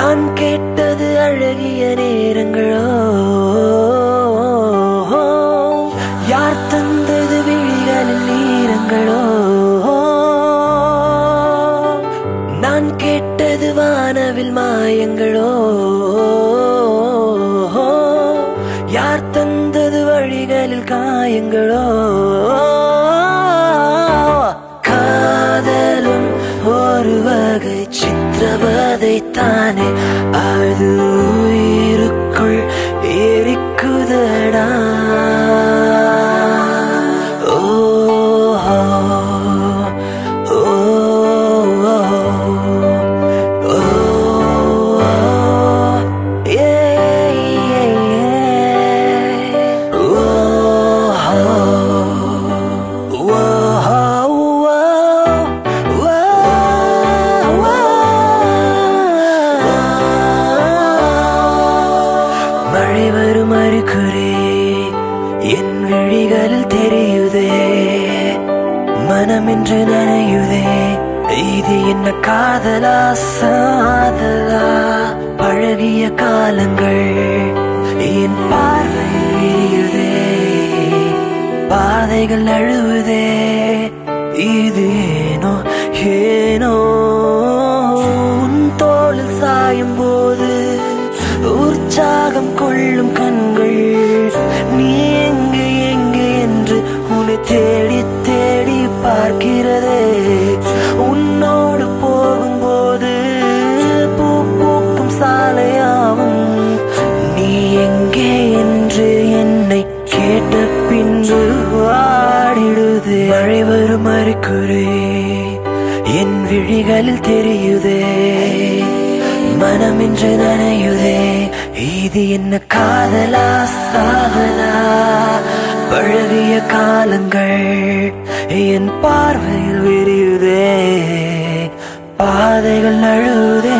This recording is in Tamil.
நான் கேட்டது அழகிய நேரங்களோ யார் தந்தது விழிகளில் நீரங்களோ நான் கேட்டது வானவில் மாயங்களோ யார் தந்தது வழிகளில் காயங்களோ காதலும் ஒரு வகை சித்திரவதை தானே அது உயிருக்குள் எரிக்குதடா ஓ ஓ ஓ மழை வரும் அறிகுறி என் விழிகளில் தெரியுதே மனமின்று நனையுதே இது என்ன காதலா சாதலா பழகிய காலங்கள் என் பார்வையில் விரியுதே பாதைகள் அழுவுதே இது ஏனோ ஏனோ உன் தோளில் சாயும் போது உற்சாகம் கொள்ளும் கண்கள் நீ எங்கு எங்கு என்று உன்னை தேடி தேடி பார்க்கிறதே உன்னோடு போகும்போது பூ பூக்கும் சாலையாவும் நீ எங்கே என்று என்னை கேட்ட பின்பு வாடிடுது மழை வரும் அறிகுறி என் விழிகளில் தெரியுதே மனமின்று நனையுதே இது என்ன காதலா சாதலா பழகிய காலங்கள் என் பார்வையில் விரியுதே பாதைகள் அழுதே